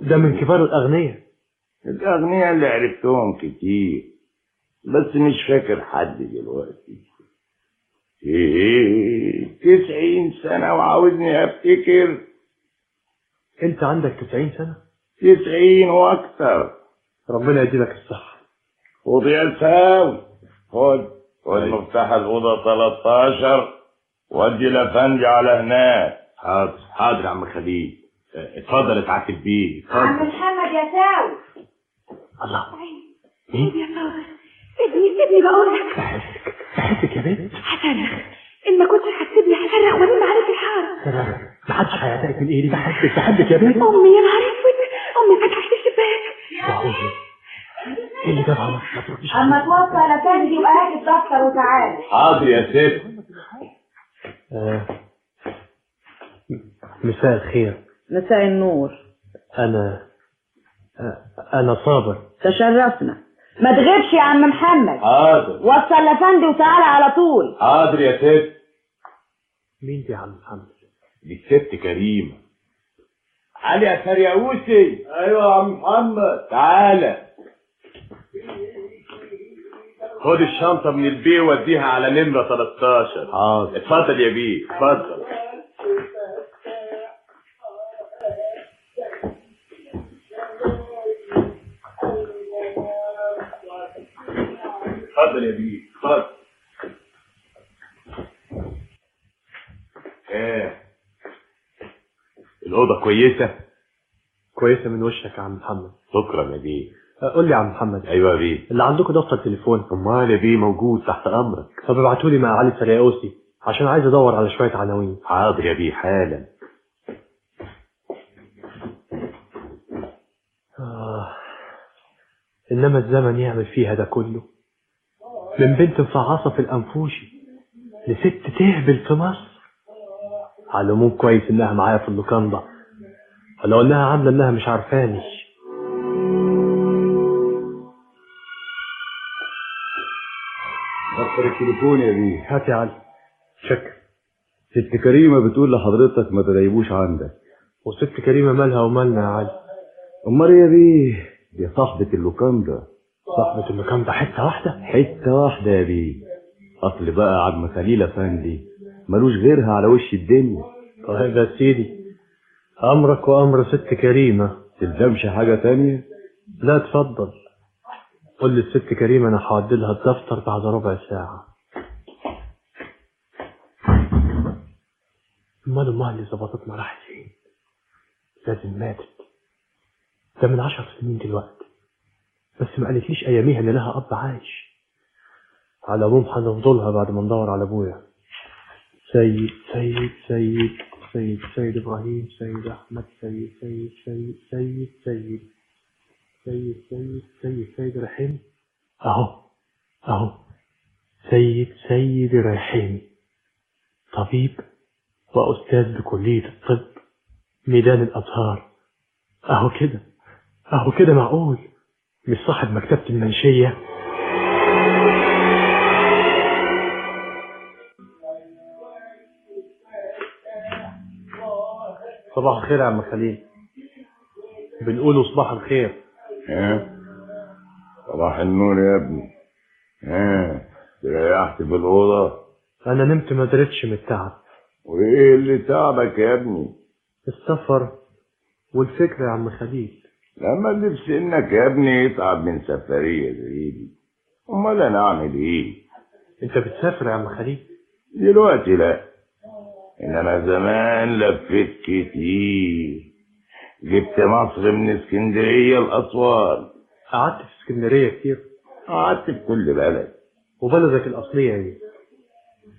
ده من كبار الأغنياء الأغنياء اللي عرفتهم كتير بس مش فاكر حد دلوقتي ايه تسعين سنة وعاوزني افتكر أنت عندك 90 سنة تسعين واكتر ربنا يديلك الصحة خد يا ساوي خد خد مفتاح الأوضة 13 ودي لفندي على هناك حاضر حاضر يا عم خليل اه، اتفضل اتعتب بيه عم اتفضل محمد يا ساوي الله سيبني يا ساوي سيبني سيبني بقول لك بحبك يا بنت هصرخ ان ما كنتش هتسيبني هصرخ والم عليك الحاره محدش هيعتقد من ايدي بحبك بحبك يا بنت امي يا نهار اسود امي فتحت الشباك معقول ايه اللي جابها ما ترديش اما توصل يا كندي يبقى هات الدفتر وتعالى حاضر يا ست آه. مساء الخير مساء النور انا آه، انا صابر تشرفنا ما تغيبش يا عم محمد حاضر وصل لفندي وتعالى على طول حاضر يا ست مين دي يا عم محمد دي الست كريمة علي يا فرياوسي ايوه يا عم محمد تعالى خد الشنطة من البيه وديها على نمرة 13 حاضر اتفضل يا بيه اتفضل اتفضل يا بيه اتفضل ايه الأوضة كويسة كويسه من وشك يا عم محمد شكرا يا بيه آه، قول لي يا عم محمد ايوه يا بيه اللي عندكم دفتر تليفون امال يا بيه موجود تحت امرك طب ابعتوا لي مع علي سرياوسي عشان عايز ادور على شويه عناوين حاضر يا بيه حالا آه. انما الزمن يعمل فيها ده كله من بنت مفعصه في الانفوشي لست تهبل في مصر على العموم كويس انها معايا في اللوكاندا ولو انها عامله انها مش عارفاني دفتر التليفون يا بيه هات يا علي شكر ست كريمة بتقول لحضرتك ما تغيبوش عندك وست كريمه مالها ومالنا يا علي امال إيه يا بيه دي صاحبة اللوكاندا صاحبة المكان ده حته واحده حتة واحدة يا بيه اصل بقى عم خليل افندي ملوش غيرها على وش الدنيا طيب يا سيدي امرك وامر ست كريمه تلزمش حاجة تانية لا اتفضل قول للست كريمة أنا هعدلها الدفتر بعد ربع ساعة أمال أمها اللي ظبطتنا راحت فين؟ لازم ماتت ده من عشر سنين دلوقتي بس ما قالتليش أياميها إن لها أب عايش على العموم هنفضلها بعد ما ندور على أبويا سيد سيد سيد سيد سيد إبراهيم سيد أحمد سيد سيد سيد سيد سيد سيد سيد سيد سيد رحيم اهو اهو سيد سيد رحيم طبيب واستاذ بكلية الطب ميدان الازهار اهو كده اهو كده معقول مش صاحب مكتبة المنشية صباح الخير يا عم خليل بنقوله صباح الخير ها صباح النور يا ابني ها ريحت في الأوضة انا نمت ما درتش من التعب وإيه اللي تعبك يا ابني السفر والفكرة يا عم خليل لما اللي في سنك يا ابني يتعب من سفرية زي دي أمال أنا أعمل إيه انت بتسافر يا عم خليل دلوقتي لا إنما زمان لفيت كتير جبت مصر من اسكندرية لأسوان قعدت في اسكندرية كتير قعدت في كل بلد وبلدك الأصلية ايه